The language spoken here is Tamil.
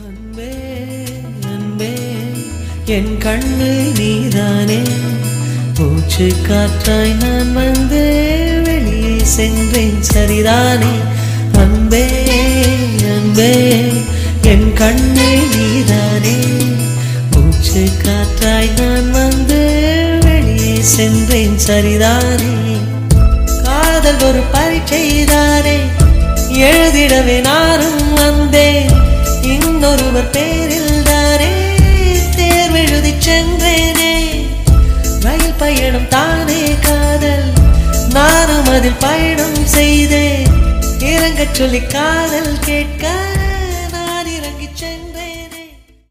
அன்பே அன்பே என் கண்ணில் நீதானே மூச்சு காற்றாய் நான் வந்து வெளியே சென்றேன் சரிதானே அன்பே அன்பே என் கண்ணில் நீதானே மூச்சு காற்றாய் நான் வந்து வெளியே சென்றேன் சரிதானே காதல் ஒரு பரீட்சைதானே எழுதிடவே நானும் வந்தேன் இன்னொருவர் பேரில் தானே தேர்வெழுதி சென்றேனே ரயில் பயணம் தானே காதல் நானும் அதில் பயணம் செய்தேன் இறங்கச் சொல்லி காதல் கேட்க